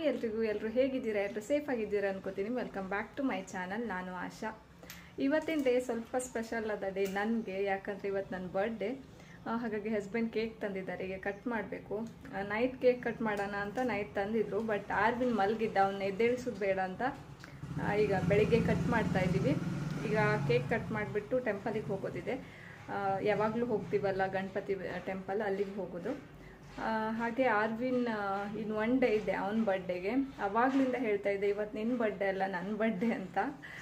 ಎಲ್ರಿಗೂ ಎಲ್ಲರೂ ಹೇಗಿದ್ದೀರಾ ಎಲ್ಲರೂ ಸೇಫ್ ಆಗಿದ್ದೀರಾ ಅನ್ಕೋತೀನಿ welcome back to my channel ನಾನು ಆಶಾ ಇವತ್ತಿನ ಡೇ ಸ್ವಲ್ಪ ಸ್ಪೆಷಲ್ ಅದ ಡೇ ನನಗೆ ಯಾಕಂದರೆ ಇವತ್ತು ನನ್ನ ಬರ್ಡೇ ಹಾಗಾಗಿ ಹಸ್ಬೆಂಡ್ ಕೇಕ್ ತಂದಿದ್ದಾರೆ ಈಗ ಕಟ್ ಮಾಡಬೇಕು ನೈಟ್ ಕೇಕ್ ಕಟ್ ಮಾಡೋಣ ಅಂತ ನೈಟ್ ತಂದಿದ್ರು ಬಟ್ ಆರ್ವಿನ್ ಮಲಗಿದ್ದ ಅವನ್ನ ಎದ್ದೇಳಿಸೋದು ಬೇಡ ಅಂತ ಆ, ಈಗ ಬೆಳಿಗ್ಗೆ ಕಟ್ ಮಾಡ್ತಾ ಇದ್ದೀವಿ ಈಗ ಕೇಕ್ ಕಟ್ ಮಾಡಿಬಿಟ್ಟು ಟೆಂಪಲಿಗೆ ಹೋಗೋದಿದೆ ಯಾವಾಗಲೂ ಹೋಗ್ತೀವಲ್ಲ ಗಣಪತಿ ಟೆಂಪಲ್ ಅಲ್ಲಿಗೆ ಹೋಗೋದು ಆ, ಹಾಗೆ ಆರ್ವಿನ್ ಇನ್ನು ಒನ್ ಡೇ ಇದೆ ಅವನ ಬರ್ಡೇಗೆ ಅವಾಗ್ಲಿಂದ ಹೇಳ್ತಾ ಇದ್ದೆ ಇವತ್ತು ನಿನ್ನ ಬರ್ಡೇ ಅಲ್ಲ ನನ್ನ ಬರ್ಡೇ ಅಂತ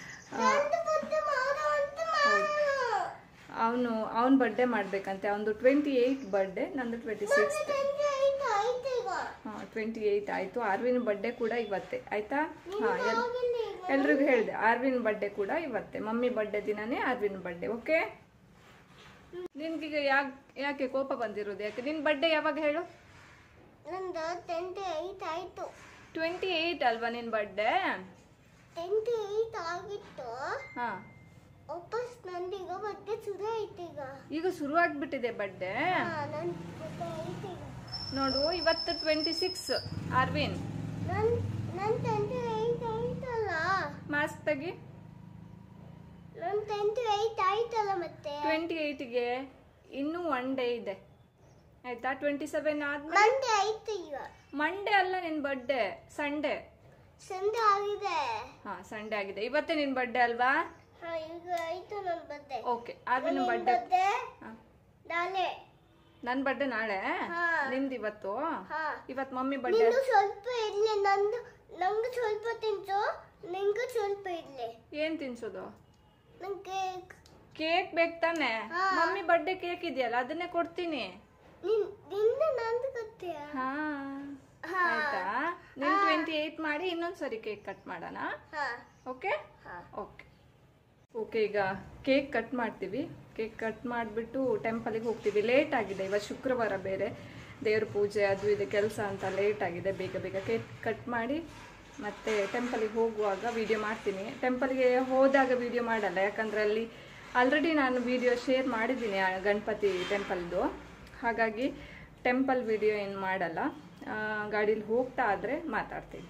ಅವನು ಅವನ ಬರ್ಡೇ ಮಾಡಬೇಕಂತೆ ಅವನದು ಟ್ವೆಂಟಿ ಏಯ್ಟ್ ಬರ್ಡೇ ನಂದು ಟ್ವೆಂಟಿ ಸಿಕ್ಸ್ ಹಾಂ ಟ್ವೆಂಟಿ ಏಯ್ಟ್ ಆಯಿತು ಆರ್ವಿನ್ ಬರ್ಡೇ ಕೂಡ ಇವತ್ತೇ ಆಯಿತಾ ಹಾಂ ಎಲ್ ಎಲ್ರಿಗೂ ಹೇಳಿದೆ ಆರ್ವಿನ್ ಬರ್ಡೇ ಕೂಡ ಇವತ್ತೇ ಮಮ್ಮಿ ಬರ್ಡೇ ದಿನನೇ ಆರ್ವಿನ್ ಬರ್ಡೇ ಓಕೆ ನಿನ್ಗೀಗ ಯಾಕೆ ಯಾಕೆ ಕೋಪ ಬಂದಿರೋದು ಯಾಕೆ ನಿನ್ನ ಬರ್ಡೇ ಯಾವಾಗ ಹೇಳು ನಂದು ಟೆಂತ್ ಏಯ್ಟ್ ಆಯ್ತು ಟ್ವೆಂಟಿ ಏಯ್ಟ್ ಅಲ್ವಾ ನಿನ್ನ ಬರ್ಡೇ ಟೆಂತ್ ಏಯ್ಟ್ ಆಗಿತ್ತು ಹಾಂ ವಾಪಸ್ ನಂದೀಗ ಮತ್ತೆ ಶುರು ಆಯ್ತು ಈಗ ಈಗ ಶುರು ಆಗ್ಬಿಟ್ಟಿದೆ ಬರ್ಡೇ ಹಾ, ನನ್ ಮತ್ತೆ ಆಯ್ತು ಈಗ ನೋಡು ಇವತ್ತು ಟ್ವೆಂಟಿ ಸಿಕ್ಸ್ ಆರ್ವಿನ್ ನನ್ ನನ್ ಟೆಂತ್ ಏಯ್ಟ್ ಆಯ್ತಲ್ಲ ಮಾಸ್ಕ್ ತೆಗಿ ನನ್ ಟೆಂತ್ ಏಯ್ಟ್ ಆಯ್ತಲ್ಲ ಮತ್ತೆ ಟ್ವೆಂಟಿ ಏಯ್ಟ್ಗೆ ಇನ್ನೂ ಒನ್ ಡೇ ಇದೆ ಆಯ್ತಾ ಟ್ವೆಂಟಿ ಸೆವೆನ್ ಆದ್ಮೇಲೆ ಮಂಡೆ ಆಯ್ತು ಈಗ ಮಂಡೇ ಅಲ್ಲ ನಿನ್ ಬರ್ಡೇ ಸಂಡೇ ಸಂಡೆ ಆಗಿದೆ ಹಾ ಸಂಡೇ ಆಗಿದೆ ಇವತ್ತೇ ನಿನ್ ಬರ್ಡೇ ಅಲ್ವಾ ಹಾ ಈಗ ಆಯ್ತು ನನ್ ಬದ್ದೆ ಓಕೆ ಆರ್ವಿನ್ ಬರ್ಡೇ ಬದ್ದೆ ನಾಳೆ ನನ್ ಬರ್ಡೇ ನಾಳೆ ಹಾ. ನಿಂದ್ ಇವತ್ತು ಹಾ ಇವತ್ ಮಮ್ಮಿ ಬರ್ಡೇ ನೀನು ಸ್ವಲ್ಪ ಇರ್ಲಿ ನಂದು ನಂಗೆ ಸ್ವಲ್ಪ ತಿನ್ಸು ನಿಂಗೂ ಸ್ವಲ್ಪ ಇರ್ಲಿ ಏನ್ ತಿನ್ಸೋದು ನಂಗೆ ಕೇಕ್ ಬೇಕು ತಾನೆ ಹಾ. ಮಮ್ಮಿ ಬರ್ಡೇ ಕೇಕ್ ಇದೆಯಲ್ಲ ಅದನ್ನೇ ಕೊಡ್ತೀನಿ ನಿನ್ ನಿಂದ ನಂದು ಗೊತ್ತೀಯ ಹಾ ಹಾ. ಆಯ್ತಾ ನಿನ್ ಟ್ವೆಂಟಿ ಏಯ್ಟ್ ಮಾಡಿ ಇನ್ನೊಂದ್ಸರಿ ಕೇಕ್ ಕಟ್ ಮಾಡೋಣ ಹಾ ಓಕೆ ಹಾ ಓಕೆ ಓಕೆ ಈಗ ಕೇಕ್ ಕಟ್ ಮಾಡ್ತೀವಿ ಕೇಕ್ ಕಟ್ ಮಾಡಿಬಿಟ್ಟು ಟೆಂಪಲಿಗೆ ಹೋಗ್ತೀವಿ ಲೇಟ್ ಆಗಿದೆ ಇವತ್ತು ಶುಕ್ರವಾರ ಬೇರೆ ದೇವ್ರ ಪೂಜೆ ಅದು ಇದು ಕೆಲಸ ಅಂತ ಲೇಟ್ ಆಗಿದೆ ಬೇಗ ಬೇಗ ಕೇಕ್ ಕಟ್ ಮಾಡಿ ಮತ್ತೆ ಟೆಂಪಲಿಗೆ ಹೋಗುವಾಗ ವಿಡಿಯೋ ಮಾಡ್ತೀನಿ ಟೆಂಪಲ್ಗೆ ಹೋದಾಗ ವಿಡಿಯೋ ಮಾಡಲ್ಲ ಯಾಕಂದರೆ ಅಲ್ಲಿ ಆಲ್ರೆಡಿ ನಾನು ವಿಡಿಯೋ ಶೇರ್ ಮಾಡಿದ್ದೀನಿ ಆ ಗಣಪತಿ ಟೆಂಪಲ್ದು ಹಾಗಾಗಿ ಟೆಂಪಲ್ ವಿಡಿಯೋ ಏನು ಮಾಡಲ್ಲ ಗಾಡೀಲಿ ಹೋಗ್ತಾ ಆದರೆ ಮಾತಾಡ್ತೀನಿ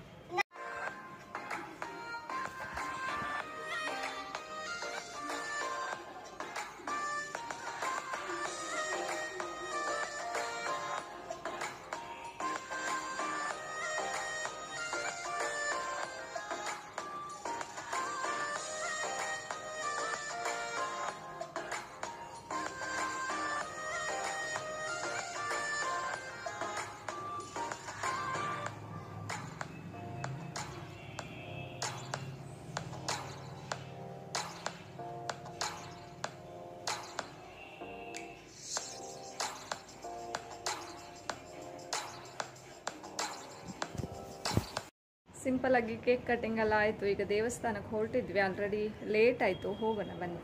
ಸಿಂಪಲ್ ಆಗಿ ಕೇಕ್ ಕಟಿಂಗ್ ಎಲ್ಲ ಆಯಿತು ಈಗ ದೇವಸ್ಥಾನಕ್ಕೆ ಹೊರಟಿದ್ವಿ ಆಲ್ರೆಡಿ ಲೇಟ್ ಆಯಿತು ಹೋಗೋಣ ಬನ್ನಿ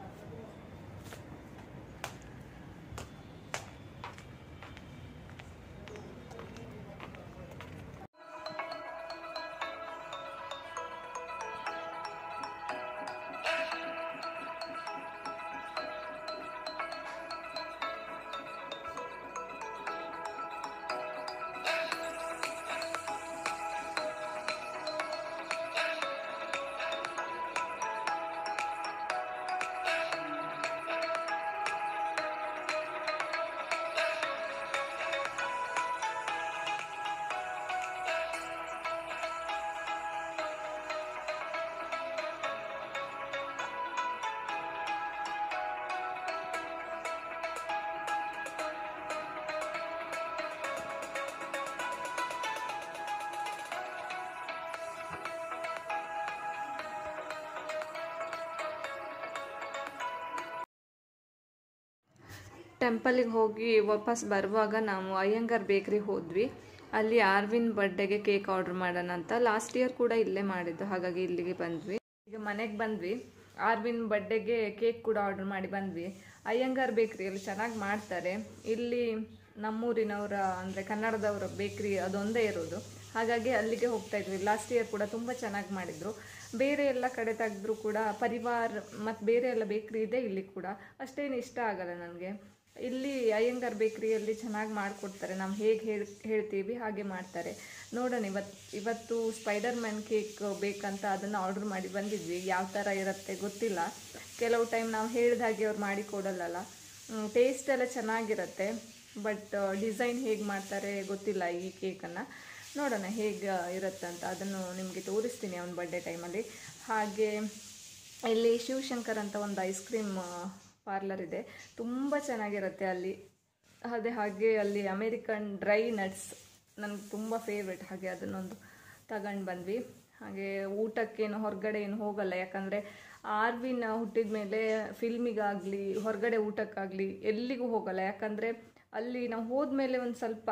ಟೆಂಪಲಿಗೆ ಹೋಗಿ ವಾಪಸ್ ಬರುವಾಗ ನಾವು ಅಯ್ಯಂಗಾರ್ ಬೇಕ್ರಿ ಹೋದ್ವಿ ಅಲ್ಲಿ ಆರ್ವಿನ್ ಬರ್ಡೇಗೆ ಕೇಕ್ ಆರ್ಡರ್ ಮಾಡೋಣ ಅಂತ ಲಾಸ್ಟ್ ಇಯರ್ ಕೂಡ ಇಲ್ಲೇ ಮಾಡಿದ್ದು ಹಾಗಾಗಿ ಇಲ್ಲಿಗೆ ಬಂದ್ವಿ ಈಗ ಮನೆಗೆ ಬಂದ್ವಿ ಆರ್ವಿನ್ ಬರ್ಡೇಗೆ ಕೇಕ್ ಕೂಡ ಆರ್ಡರ್ ಮಾಡಿ ಬಂದ್ವಿ ಅಯ್ಯಂಗಾರ್ ಬೇಕ್ರಿಯಲ್ಲಿ ಚೆನ್ನಾಗಿ ಮಾಡ್ತಾರೆ ಇಲ್ಲಿ ನಮ್ಮೂರಿನವರ ಅಂದರೆ ಕನ್ನಡದವರ ಬೇಕ್ರಿ ಅದೊಂದೇ ಇರೋದು ಹಾಗಾಗಿ ಅಲ್ಲಿಗೆ ಹೋಗ್ತಾ ಇದ್ವಿ ಲಾಸ್ಟ್ ಇಯರ್ ಕೂಡ ತುಂಬ ಚೆನ್ನಾಗಿ ಮಾಡಿದ್ರು ಬೇರೆ ಎಲ್ಲ ಕಡೆ ತೆಗೆದ್ರು ಕೂಡ ಪರಿವಾರ್ ಮತ್ತು ಬೇರೆ ಎಲ್ಲ ಬೇಕ್ರಿ ಇದೆ ಇಲ್ಲಿ ಕೂಡ ಅಷ್ಟೇನು ಇಷ್ಟ ಆಗಲ್ಲ ನನಗೆ ಇಲ್ಲಿ ಅಯ್ಯಂಗಾರ್ ಬೇಕ್ರಿಯಲ್ಲಿ ಚೆನ್ನಾಗಿ ಮಾಡಿಕೊಡ್ತಾರೆ ನಾವು ಹೇಗೆ ಹೇಳಿ ಹೇಳ್ತೀವಿ ಹಾಗೆ ಮಾಡ್ತಾರೆ ನೋಡೋಣ ಇವತ್ತು ಇವತ್ತು ಸ್ಪೈಡರ್ ಮ್ಯಾನ್ ಕೇಕ್ ಬೇಕಂತ ಅದನ್ನು ಆರ್ಡರ್ ಮಾಡಿ ಬಂದಿದ್ವಿ ಯಾವ ಥರ ಇರುತ್ತೆ ಗೊತ್ತಿಲ್ಲ ಕೆಲವು ಟೈಮ್ ನಾವು ಹೇಳಿದ ಹಾಗೆ ಅವ್ರು ಮಾಡಿ ಕೊಡಲ್ಲಲ್ಲ ಟೇಸ್ಟ್ ಎಲ್ಲ ಚೆನ್ನಾಗಿರುತ್ತೆ ಬಟ್ ಡಿಸೈನ್ ಹೇಗೆ ಮಾಡ್ತಾರೆ ಗೊತ್ತಿಲ್ಲ ಈ ಕೇಕನ್ನು ನೋಡೋಣ ಹೇಗೆ ಇರುತ್ತೆ ಅಂತ ಅದನ್ನು ನಿಮಗೆ ತೋರಿಸ್ತೀನಿ ಅವನ ಬರ್ಡೇ ಟೈಮಲ್ಲಿ ಹಾಗೆ ಇಲ್ಲಿ ಶಿವಶಂಕರ್ ಅಂತ ಒಂದು ಐಸ್ ಕ್ರೀಮ್ ಪಾರ್ಲರ್ ಇದೆ ತುಂಬ ಚೆನ್ನಾಗಿರುತ್ತೆ ಅಲ್ಲಿ ಅದೇ ಹಾಗೆ ಅಲ್ಲಿ ಅಮೇರಿಕನ್ ಡ್ರೈ ನಟ್ಸ್ ನನಗೆ ತುಂಬ ಫೇವ್ರೆಟ್ ಹಾಗೆ ಅದನ್ನೊಂದು ತಗೊಂಡು ಬಂದ್ವಿ ಹಾಗೆ ಊಟಕ್ಕೇನು ಹೊರಗಡೆ ಏನು ಹೋಗಲ್ಲ ಯಾಕಂದರೆ ಆರ್ವಿನ ಹುಟ್ಟಿದ ಮೇಲೆ ಫಿಲ್ಮಿಗಾಗಲಿ ಹೊರಗಡೆ ಊಟಕ್ಕಾಗಲಿ ಎಲ್ಲಿಗೂ ಹೋಗಲ್ಲ ಯಾಕಂದರೆ ಅಲ್ಲಿ ನಾವು ಹೋದ್ಮೇಲೆ ಒಂದು ಸ್ವಲ್ಪ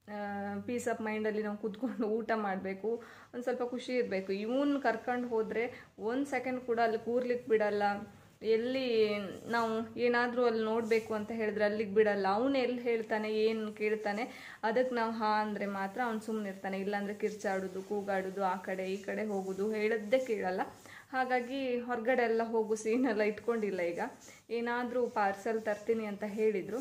ಪೀಸ್ ಆಫ್ ಮೈಂಡಲ್ಲಿ ನಾವು ಕೂತ್ಕೊಂಡು ಊಟ ಮಾಡಬೇಕು ಒಂದು ಸ್ವಲ್ಪ ಖುಷಿ ಇರಬೇಕು ಇವನ್ ಕರ್ಕೊಂಡು ಹೋದರೆ ಒಂದು ಸೆಕೆಂಡ್ ಕೂಡ ಅಲ್ಲಿ ಕೂರ್ಲಿಕ್ಕೆ ಬಿಡಲ್ಲ ಎಲ್ಲಿ ನಾವು ಏನಾದರೂ ಅಲ್ಲಿ ನೋಡಬೇಕು ಅಂತ ಹೇಳಿದ್ರೆ ಅಲ್ಲಿಗೆ ಬಿಡಲ್ಲ ಅವನು ಎಲ್ಲಿ ಹೇಳ್ತಾನೆ ಏನು ಕೇಳ್ತಾನೆ ಅದಕ್ಕೆ ನಾವು ಹಾ ಅಂದರೆ ಮಾತ್ರ ಅವ್ನು ಸುಮ್ಮನೆ ಇರ್ತಾನೆ ಇಲ್ಲಾಂದರೆ ಕಿರ್ಚಾಡೋದು ಕೂಗಾಡೋದು ಆ ಕಡೆ ಈ ಕಡೆ ಹೋಗೋದು ಹೇಳದ್ದೇ ಕೇಳಲ್ಲ ಹಾಗಾಗಿ ಹೊರಗಡೆ ಎಲ್ಲ ಹೋಗೋ ಸೀನೆಲ್ಲ ಇಟ್ಕೊಂಡಿಲ್ಲ ಈಗ ಏನಾದರೂ ಪಾರ್ಸಲ್ ತರ್ತೀನಿ ಅಂತ ಹೇಳಿದರು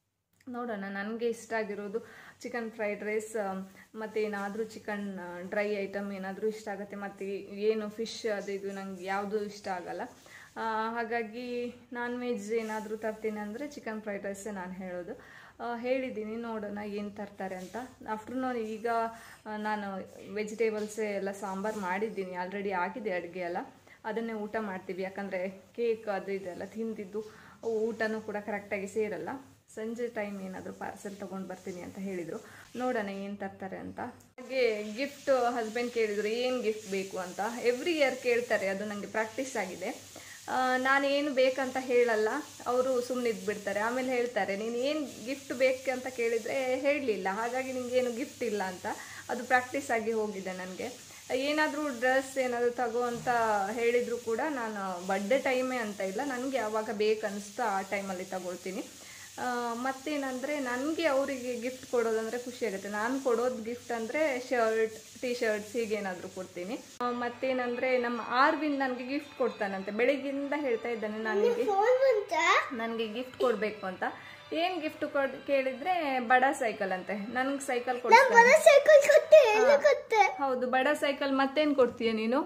ನೋಡೋಣ ನನಗೆ ಇಷ್ಟ ಆಗಿರೋದು ಚಿಕನ್ ಫ್ರೈಡ್ ರೈಸ್ ಮತ್ತು ಏನಾದರೂ ಚಿಕನ್ ಡ್ರೈ ಐಟಮ್ ಏನಾದರೂ ಇಷ್ಟ ಆಗುತ್ತೆ ಮತ್ತು ಏನು ಫಿಶ್ ಅದು ಇದು ನಂಗೆ ಯಾವುದು ಇಷ್ಟ ಆಗಲ್ಲ ಆ, ಹಾಗಾಗಿ ನಾನ್ ವೆಜ್ ಏನಾದರೂ ತರ್ತೀನಿ ಅಂದರೆ ಚಿಕನ್ ಫ್ರೈಡ್ ರೈಸೇ ನಾನು ಹೇಳೋದು ಆ, ಹೇಳಿದ್ದೀನಿ ನೋಡೋಣ ಏನು ತರ್ತಾರೆ ಅಂತ ಆಫ್ಟರ್ನೂನ್ ಈಗ ಆ, ನಾನು ವೆಜಿಟೇಬಲ್ಸೇ ಎಲ್ಲ ಸಾಂಬಾರು ಮಾಡಿದ್ದೀನಿ ಆಲ್ರೆಡಿ ಆಗಿದೆ ಅಡುಗೆ ಎಲ್ಲ ಅದನ್ನೇ ಊಟ ಮಾಡ್ತೀವಿ ಯಾಕಂದರೆ ಕೇಕ್ ಅದು ಇದೆಲ್ಲ ತಿಂದಿದ್ದು ಊಟನೂ ಕೂಡ ಕರೆಕ್ಟಾಗಿ ಸೇರಲ್ಲ ಸಂಜೆ ಟೈಮ್ ಏನಾದರೂ ಪಾರ್ಸೆಲ್ ತೊಗೊಂಡು ಬರ್ತೀನಿ ಅಂತ ಹೇಳಿದರು ನೋಡೋಣ ಏನು ತರ್ತಾರೆ ಅಂತ ಹಾಗೆ ಗಿಫ್ಟ್ ಹಸ್ಬೆಂಡ್ ಕೇಳಿದ್ರು ಏನು ಗಿಫ್ಟ್ ಬೇಕು ಅಂತ ಎವ್ರಿ ಇಯರ್ ಕೇಳ್ತಾರೆ ಅದು ನನಗೆ ಪ್ರಾಕ್ಟೀಸ್ ಆಗಿದೆ ಆ, ನಾನೇನು ಬೇಕಂತ ಹೇಳಲ್ಲ ಅವರು ಸುಮ್ಮನೆ ಇದ್ಬಿಡ್ತಾರೆ ಆಮೇಲೆ ಹೇಳ್ತಾರೆ ನೀನು ಏನು ಗಿಫ್ಟ್ ಬೇಕಂತ ಕೇಳಿದರೆ ಹೇಳಲಿಲ್ಲ ಹಾಗಾಗಿ ನಿಂಗೇನು ಗಿಫ್ಟ್ ಇಲ್ಲ ಅಂತ ಅದು ಪ್ರಾಕ್ಟೀಸ್ ಆಗಿ ಹೋಗಿದೆ ನನಗೆ ಏನಾದರೂ ಡ್ರೆಸ್ ಏನಾದರೂ ತಗೋ ಅಂತ ಹೇಳಿದರೂ ಕೂಡ ನಾನು ಬರ್ಡೇ ಟೈಮೇ ಅಂತ ಇಲ್ಲ ನನಗೆ ಯಾವಾಗ ಬೇಕನ್ನಿಸ್ತೋ ಆ ಟೈಮಲ್ಲಿ ತಗೊಳ್ತೀನಿ ಆ, ಮತ್ತೇನಂದರೆ ನನಗೆ ಅವರಿಗೆ ಗಿಫ್ಟ್ ಕೊಡೋದಂದರೆ ಖುಷಿ ಆಗುತ್ತೆ ನಾನು ಕೊಡೋದು ಗಿಫ್ಟ್ ಅಂದರೆ ಶರ್ಟ್ ಟಿ ಶರ್ಟ್ಸ್ ಹೀಗೇನಾದರೂ ಕೊಡ್ತೀನಿ ಆ, ಮತ್ತೇನಂದರೆ ನಮ್ಮ ಆರ್ವಿನ್ ನನಗೆ ಗಿಫ್ಟ್ ಕೊಡ್ತಾನಂತೆ ಬೆಳಿಗ್ಗಿಂದ ಹೇಳ್ತಾ ಇದ್ದಾನೆ ನನಗೆ ಫೋನ್ ಬಂತ ನನಗೆ ಗಿಫ್ಟ್ ಕೊಡಬೇಕು ಅಂತ ಏನು ಗಿಫ್ಟ್ ಕೊಡ್ ಕೇಳಿದರೆ ಬಡ ಸೈಕಲ್ ಅಂತೆ ನನಗೆ ಸೈಕಲ್ ಕೊಡ್ತಾನೆ ಬರೋ ಸೈಕಲ್ ಕೊಟ್ಟೆ ಎಲ್ಲ ಕೊಟ್ಟೆ ಹೌದು ಬಡ ಸೈಕಲ್ ಮತ್ತೇನು ಕೊಡ್ತೀಯ ನೀನು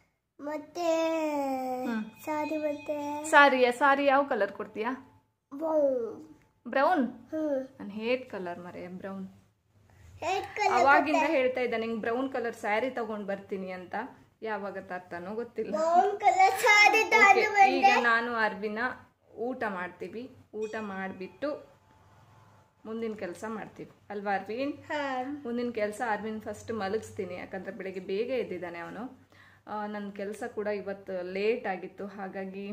ಮತ್ತೆ ಸಾರಿ ಮತ್ತೆ ಸಾರಿಯ ಸಾರಿ ಯಾವ ಕಲರ್ ಕೊಡ್ತೀಯಾ ಬೌ ಬ್ರೌನ್ ಹ್ಮ್ ನಾನು ಹೇಟ್ ಕಲರ್ ಮರೆ ಬ್ರೌನ್ ಹೇಗ್ ಕಲರ್ ಅವಾಗಿಂದ ಹೇಳ್ತಾ ಇದ್ದ ನಿಂಗೆ ಬ್ರೌನ್ ಕಲರ್ ಸ್ಯಾರಿ ತಗೊಂಡ್ ಬರ್ತೀನಿ ಅಂತ ಯಾವಾಗ ತರ್ತಾನೋ ಗೊತ್ತಿಲ್ಲ ಬ್ರೌನ್ ಕಲರ್ ಸಾರಿ Okay, ಈಗ ನಾನು ಅರ್ವಿನ ಊಟ ಮಾಡ್ತೀವಿ ಊಟ ಮಾಡಿಬಿಟ್ಟು ಮುಂದಿನ ಕೆಲಸ ಮಾಡ್ತೀವಿ ಅಲ್ವಾ ಅರ್ವಿನ್ ಹಾ ಮುಂದಿನ ಕೆಲಸ ಅರ್ವಿನ್ ಫಸ್ಟ್ ಮಲಗಿಸ್ತೀನಿ ಯಾಕಂದ್ರೆ ಬೆಳಿಗ್ಗೆ ಬೇಗ ಎದ್ದಿದ್ದಾನೆ ಅವನು ನನ್ನ ಕೆಲಸ ಕೂಡ ಇವತ್ತು ಲೇಟ್ ಆಗಿತ್ತು ಹಾಗಾಗಿ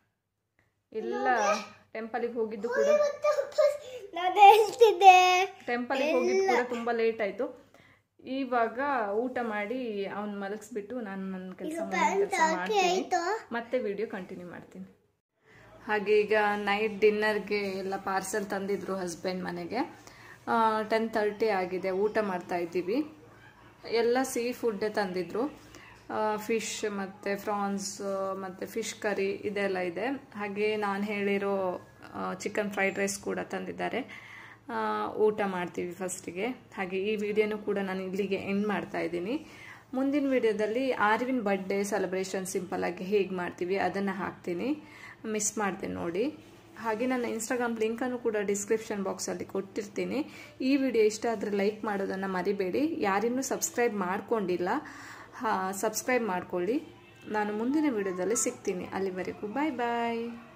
ಎಲ್ಲ ಟೆಂಪಲಿಗೆ ಹೋಗಿದ್ದು ಕೂಡ ನಾನು ಹೇಳ್ತಿದ್ದೆ ಟೆಂಪಲಿಗೆ ಹೋಗಿದ್ದು ಕೂಡ ತುಂಬ ಲೇಟ್ ಆಯಿತು ಇವಾಗ ಊಟ ಮಾಡಿ ಅವ್ನು ಮಲಗಿಸ್ಬಿಟ್ಟು ನಾನು ನನ್ನ ಕೆಲಸ ಕೆಲಸ ಮಾಡ್ತೀನಿ ಆಯ್ತು ಮತ್ತೆ ವಿಡಿಯೋ ಕಂಟಿನ್ಯೂ ಮಾಡ್ತೀನಿ ಹಾಗೆ ಈಗ ನೈಟ್ ಡಿನ್ನರ್ಗೆ ಎಲ್ಲ ಪಾರ್ಸೆಲ್ ತಂದಿದ್ರು ಹಸ್ಬೆಂಡ್ ಮನೆಗೆ ಟೆನ್ ತರ್ಟಿ ಆಗಿದೆ ಊಟ ಮಾಡ್ತಾ ಇದ್ದೀವಿ ಎಲ್ಲ ಸೀ ಫುಡ್ಡೇ ತಂದಿದ್ರು ಫಿಶ್ ಮತ್ತು ಫ್ರಾನ್ಸ್ ಮತ್ತು ಫಿಶ್ ಕರಿ ಇದೆಲ್ಲ ಇದೆ ಹಾಗೆ ನಾನು ಹೇಳಿರೋ ಚಿಕನ್ ಫ್ರೈಡ್ ರೈಸ್ ಕೂಡ ತಂದಿದ್ದಾರೆ ಆ, ಊಟ ಮಾಡ್ತೀವಿ ಫಸ್ಟಿಗೆ ಹಾಗೆ ಈ ವಿಡಿಯೋನು ಕೂಡ ನಾನು ಇಲ್ಲಿಗೆ ಎಂಡ್ ಮಾಡ್ತಾ ಇದ್ದೀನಿ ಮುಂದಿನ ವಿಡಿಯೋದಲ್ಲಿ ಆರ್ವಿನ್ ಬರ್ಡೇ ಸೆಲೆಬ್ರೇಷನ್ ಸಿಂಪಲ್ ಆಗಿ ಹೇಗೆ ಮಾಡ್ತೀವಿ ಅದನ್ನು ಹಾಕ್ತೀನಿ ಮಿಸ್ ಮಾಡ್ತೀನಿ ನೋಡಿ ಹಾಗೆ ನನ್ನ ಇನ್ಸ್ಟಾಗ್ರಾಮ್ ಲಿಂಕನ್ನು ಕೂಡ ಡಿಸ್ಕ್ರಿಪ್ಷನ್ ಬಾಕ್ಸಲ್ಲಿ ಕೊಟ್ಟಿರ್ತೀನಿ ಈ ವಿಡಿಯೋ ಇಷ್ಟ ಆದರೆ ಲೈಕ್ ಮಾಡೋದನ್ನು ಮರಿಬೇಡಿ ಯಾರಿನ್ನೂ ಸಬ್ಸ್ಕ್ರೈಬ್ ಮಾಡ್ಕೊಂಡಿಲ್ಲ ಹಾ ಸಬ್ಸ್ಕ್ರೈಬ್ ಮಾಡ್ಕೊಳ್ಳಿ ನಾನು ಮುಂದಿನ ವಿಡಿಯೋದಲ್ಲಿ ಸಿಗ್ತೀನಿ ಅಲ್ಲಿವರೆಗೂ ಬಾಯ್ ಬಾಯ್